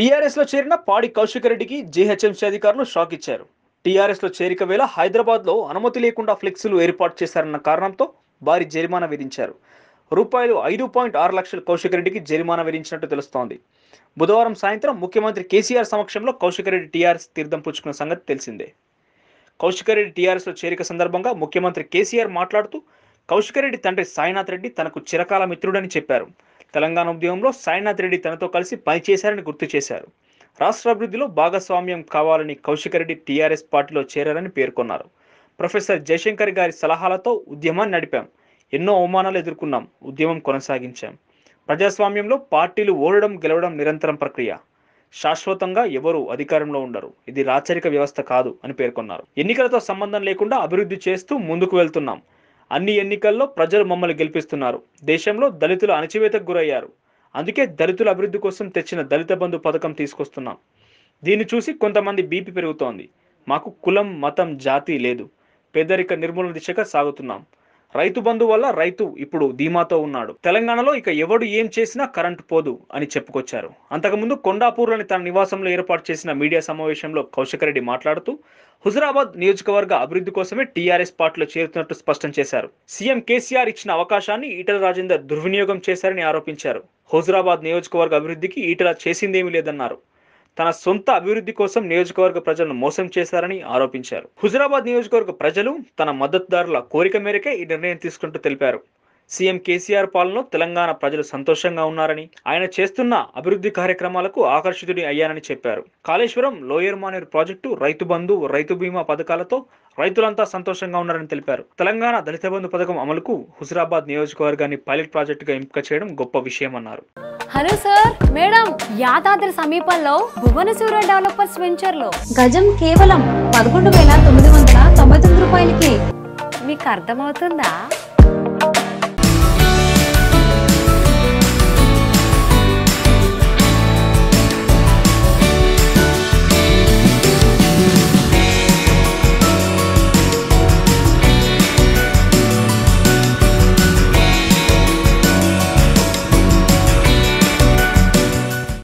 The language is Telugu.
టీఆర్ఎస్ లో చేరిన పాడి కౌశిక్ రెడ్డికి జీహెచ్ఎంసీ అధికారులు షాక్ ఇచ్చారు టీఆర్ఎస్ లో చేరిక వేళ హైదరాబాద్ లో అనుమతి లేకుండా ఫ్లెక్సీలు ఏర్పాటు చేశారన్న కారణంతో భారీ జరిమానా విధించారు రూపాయలు ఐదు పాయింట్ ఆరు లక్షల కౌశిక్ రెడ్డికి జరిమానా విధించినట్టు తెలుస్తోంది బుధవారం సాయంత్రం ముఖ్యమంత్రి కేసీఆర్ సమక్షంలో కౌశిక్ రెడ్డి టీఆర్ఎస్ తీర్థం పుచ్చుకున్న సంగతి తెలిసిందే కౌశిక్ రెడ్డి టీఆర్ఎస్ లో చేరిక సందర్భంగా ముఖ్యమంత్రి కేసీఆర్ మాట్లాడుతూ కౌశిక్ రెడ్డి తండ్రి సాయినాథ్ రెడ్డి తనకు చిరకాల మిత్రుడని చెప్పారు తెలంగాణ ఉద్యమంలో సాయినాథ్ రెడ్డి తనతో కలిసి పనిచేశారని గుర్తు చేశారు రాష్ట్ర అభివృద్ధిలో భాగస్వామ్యం కావాలని కౌశిక్ రెడ్డి టీఆర్ఎస్ పార్టీలో చేరారని పేర్కొన్నారు ప్రొఫెసర్ జయశంకర్ గారి సలహాలతో ఉద్యమాన్ని నడిపాం ఎన్నో అవమానాలు ఎదుర్కొన్నాం ఉద్యమం కొనసాగించాం ప్రజాస్వామ్యంలో పార్టీలు ఓడడం గెలవడం నిరంతరం ప్రక్రియ శాశ్వతంగా ఎవరు అధికారంలో ఉండరు ఇది రాచరిక వ్యవస్థ కాదు అని పేర్కొన్నారు ఎన్నికలతో సంబంధం లేకుండా అభివృద్ధి చేస్తూ ముందుకు వెళ్తున్నాం అన్ని ఎన్నికల్లో ప్రజలు మమ్మల్ని గెలిపిస్తున్నారు దేశంలో దళితులు అణచివేతకు గురయ్యారు అందుకే దళితుల అభివృద్ధి కోసం తెచ్చిన దళిత బంధు పథకం తీసుకొస్తున్నాం దీన్ని చూసి కొంతమంది బీపీ పెరుగుతోంది మాకు కులం మతం జాతి లేదు పేదరిక నిర్మూలన దిశగా సాగుతున్నాం రైతు బంధు వల్ల రైతు ఇప్పుడు ధీమాతో ఉన్నాడు తెలంగాణలో ఇక ఎవడు ఏం చేసినా కరెంటు పోదు అని చెప్పుకొచ్చారు అంతకుముందు కొండాపూర్లోని తన నివాసంలో ఏర్పాటు చేసిన మీడియా సమావేశంలో కౌశిక్ రెడ్డి మాట్లాడుతూ హుజరాబాద్ నియోజకవర్గ అభివృద్ధి కోసమే టీఆర్ఎస్ పార్టీలో చేరుతున్నట్టు స్పష్టం చేశారు సీఎం కేసీఆర్ ఇచ్చిన అవకాశాన్ని ఈటల రాజేందర్ దుర్వినియోగం చేశారని ఆరోపించారు హుజరాబాద్ నియోజకవర్గ అభివృద్ధికి ఈటల చేసిందేమీ లేదన్నారు తన సొంత అభివృద్ధి కోసం నియోజకవర్గ ప్రజలను మోసం చేశారని ఆరోపించారు హుజరాబాద్ నియోజకవర్గ ప్రజలు తన మద్దతుదారుల కోరిక మేరకే ఈ నిర్ణయం తీసుకుంటూ తెలిపారు సీఎం కేసీఆర్ పాలనలో తెలంగాణ ప్రజలు సంతోషంగా ఉన్నారని ఆయన చేస్తున్న అభివృద్ధి కార్యక్రమాలకు ఆకర్షితుడి అయ్యానని చెప్పారు కాళేశ్వరం లోయర్ మానేరు ప్రాజెక్టు రైతు బంధు రైతు బీమా పథకాలతో రైతులంతా సంతోషంగా ఉన్నారని తెలిపారు తెలంగాణ దళిత బంధు పథకం అమలుకు హుజరాబాద్ నియోజకవర్గాన్ని పైలట్ ప్రాజెక్టుగా ఎంపిక చేయడం గొప్ప విషయమన్నారు హలో సార్ మేడం యాదాద్రి సమీపంలో భువనసూర డెవలపర్స్ వెంచర్ లో గజం కేవలం పదకొండు వేల తొమ్మిది వందల తొంభై తొమ్మిది రూపాయలకి మీకు అర్థమవుతుందా